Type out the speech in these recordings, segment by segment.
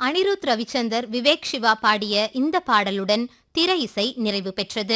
அனிருத் ரவிச்சந்தர் விவேக் சிவா பாடிய இந்த பாடலுடன் திரை இசை நிறைவு பெற்றது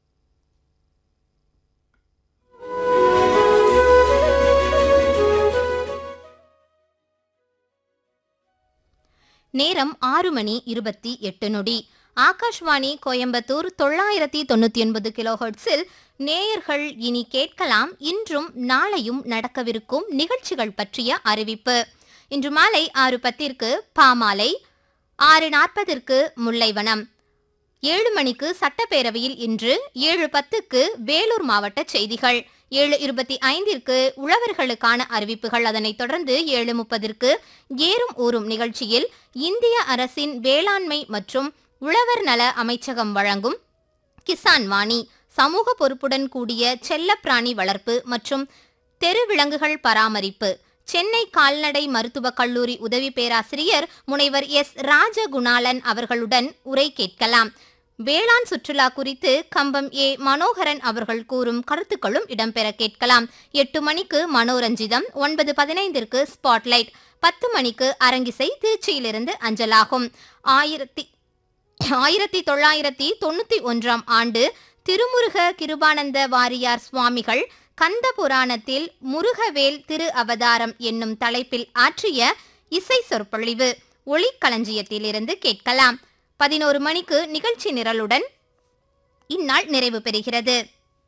நேரம் ஆறு மணி இருபத்தி எட்டு நொடி ஆகாஷ்வாணி கோயம்புத்தூர் தொள்ளாயிரத்தி தொண்ணூத்தி ஒன்பது கிலோஹெர்ட்ஸில் நேயர்கள் இனி கேட்கலாம் இன்றும் நாளையும் நடக்கவிருக்கும் நிகழ்ச்சிகள் பற்றிய அறிவிப்பு இன்று மாலை ஆறு பத்திற்கு பாமாலை ஆறு நாற்பதிற்கு முல்லைவனம் ஏழு மணிக்கு சட்டப்பேரவையில் இன்று ஏழு பத்துக்கு வேலூர் மாவட்ட செய்திகள் ஏழு இருபத்தி ஐந்திற்கு உழவர்களுக்கான அறிவிப்புகள் அதனைத் தொடர்ந்து ஏழு முப்பதிற்கு ஏறும் ஊறும் நிகழ்ச்சியில் இந்திய அரசின் வேளாண்மை மற்றும் உழவர் நல அமைச்சகம் வழங்கும் கிசான் வாணி சமூக பொறுப்புடன் கூடிய செல்லப்பிராணி வளர்ப்பு மற்றும் தெருவிலங்குகள் பராமரிப்பு சென்னை கால்நடை மருத்துவக் கல்லூரி உதவி பேராசிரியர் முனைவர் எஸ் ராஜகுணாலன் அவர்களுடன் உரை கேட்கலாம் வேளாண் சுற்றுலா குறித்து கம்பம் ஏ மனோகரன் அவர்கள் கூறும் கருத்துக்களும் இடம்பெற கேட்கலாம் எட்டு மணிக்கு மனோரஞ்சிதம் ஒன்பது பதினைந்திற்கு ஸ்பாட்லைட் பத்து மணிக்கு அரங்கிசை திருச்சியிலிருந்து அஞ்சலாகும் ஆயிரத்தி ஆயிரத்தி தொள்ளாயிரத்தி தொண்ணூத்தி ஒன்றாம் ஆண்டு திருமுருக கிருபானந்த வாரியார் சுவாமிகள் கந்த புராணத்தில் முருகவேல் திரு அவதாரம் என்னும் தலைப்பில் ஆற்றிய இசை சொற்பொழிவு ஒளிக்களஞ்சியத்திலிருந்து கேட்கலாம் பதினோரு மணிக்கு நிகழ்ச்சி நிரலுடன் இந்நாள் நிறைவு பெறுகிறது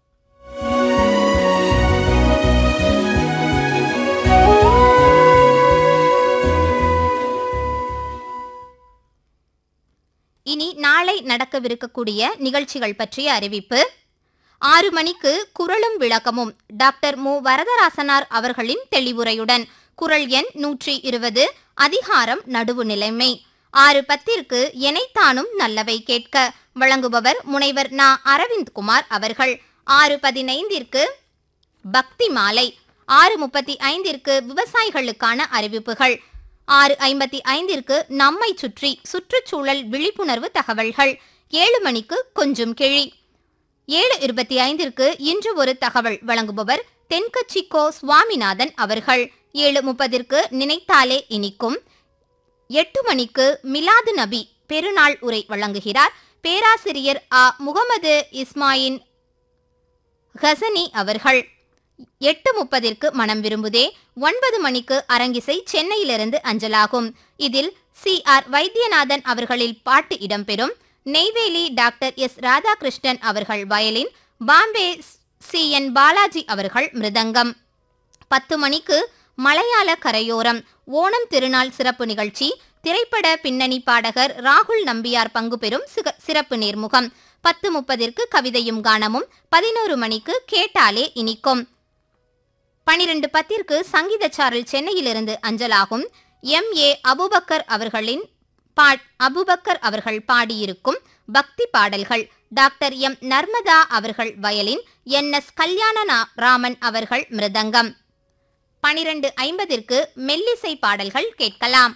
இனி நாளை நடக்கவிருக்கக்கூடிய நிகழ்ச்சிகள் பற்றிய அறிவிப்பு ஆறு மணிக்கு குரலும் விளக்கமும் டாக்டர் மு வரதராசனார் அவர்களின் தெளிவுரையுடன் குரல் எண் நூற்றி இருபது அதிகாரம் நடுவு நிலைமை ஆறு பத்திற்கு எனைத்தானும் நல்லவை கேட்க வழங்குபவர் முனைவர் நா அரவிந்த்குமார் அவர்கள் ஆறு பதினைந்திற்கு பக்தி மாலை ஆறு முப்பத்தி ஐந்திற்கு விவசாயிகளுக்கான அறிவிப்புகள் ஆறு ஐம்பத்தி ஐந்திற்கு நம்மை சுற்றி சுற்றுச்சூழல் விழிப்புணர்வு தகவல்கள் ஏழு மணிக்கு கொஞ்சம் கிழி ஏழு இருபத்தி ஐந்திற்கு இன்று ஒரு தகவல் வழங்குபவர் தென்கட்சி கோ சுவாமிநாதன் அவர்கள் ஏழு முப்பதிற்கு நினைத்தாலே இனிக்கும் எட்டு மணிக்கு மிலாது நபி பெருநாள் உரை வழங்குகிறார் பேராசிரியர் ஆ முகமது இஸ்மாயின் ஹசனி அவர்கள் எட்டு முப்பதிற்கு மனம் விரும்புதே ஒன்பது மணிக்கு அரங்கிசை சென்னையிலிருந்து அஞ்சலாகும் இதில் சி ஆர் வைத்தியநாதன் அவர்களில் பாட்டு இடம்பெறும் நெய்வேலி டாக்டர் எஸ் ராதாகிருஷ்ணன் அவர்கள் violin Bombay C N Balaji அவர்கள் மிருதங்கம் பத்து மணிக்கு மலையாள கரையோரம் ஓணம் திருநாள் சிறப்பு நிகழ்ச்சி திரைப்பட பின்னணி பாடகர் ராகுல் நம்பியார் பங்கு பெறும் சிக- சிறப்பு நேர்முகம் பத்து முப்பதிற்கு கவிதையும் கானமும் பதினோரு மணிக்கு கேட்டாலே இனிக்கும் பனிரெண்டு பத்திற்கு சங்கீத சாரல் சென்னையிலிருந்து அஞ்சலாகும் எம் ஏ அபுபக்கர் அவர்களின் பா அபுபக்கர் அவர்கள் பாடியிருக்கும் பக்தி பாடல்கள் டாக்டர் எம் நர்மதா அவர்கள் வயலின் என் எஸ் கல்யாண நா- ராமன் அவர்கள் மிருதங்கம் பனிரெண்டு ஐம்பதிற்கு மெல்லிசை பாடல்கள் கேட்கலாம்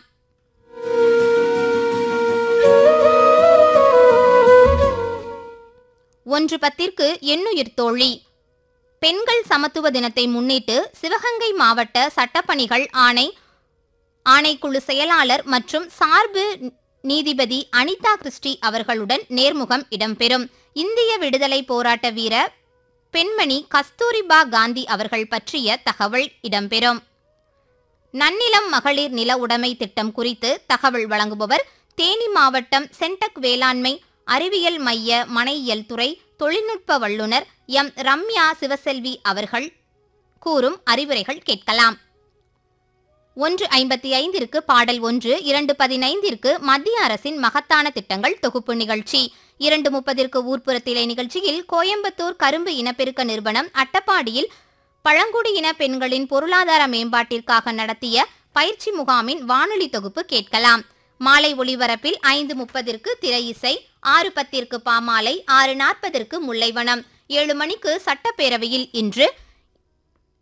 ஒன்று பத்திற்கு எண்ணுயிர் தோழி பெண்கள் சமத்துவ தினத்தை முன்னிட்டு சிவகங்கை மாவட்ட சட்டப்பணிகள் ஆணை ஆணைக்குழு செயலாளர் மற்றும் சார்பு நீதிபதி அனிதா கிறிஸ்டி அவர்களுடன் நேர்முகம் இடம்பெறும் இந்திய விடுதலை போராட்ட வீர பெண்மணி கஸ்தூரிபா காந்தி அவர்கள் பற்றிய தகவல் இடம்பெறும் நன்னிலம் மகளிர் நில உடைமை திட்டம் குறித்து தகவல் வழங்குபவர் தேனி மாவட்டம் சென்டக் வேளாண்மை அறிவியல் மைய மனையியல் துறை தொழில்நுட்ப வல்லுநர் எம் ரம்யா சிவசெல்வி அவர்கள் கூறும் அறிவுரைகள் கேட்கலாம் ஒன்று ஐம்பத்தி ஐந்திற்கு பாடல் ஒன்று இரண்டு பதினைந்திற்கு மத்திய அரசின் மகத்தான திட்டங்கள் தொகுப்பு நிகழ்ச்சி இரண்டு முப்பதிற்கு ஊர்ப்புறத்திலே நிகழ்ச்சியில் கோயம்புத்தூர் கரும்பு இனப்பெருக்க நிறுவனம் அட்டப்பாடியில் பழங்குடியின பெண்களின் பொருளாதார மேம்பாட்டிற்காக நடத்திய பயிற்சி முகாமின் வானொலி தொகுப்பு கேட்கலாம் மாலை ஒளிபரப்பில் ஐந்து முப்பதிற்கு திரை இசை ஆறு பத்திற்கு பாமாலை ஆறு நாற்பதற்கு முல்லைவனம் ஏழு மணிக்கு சட்டப்பேரவையில் இன்று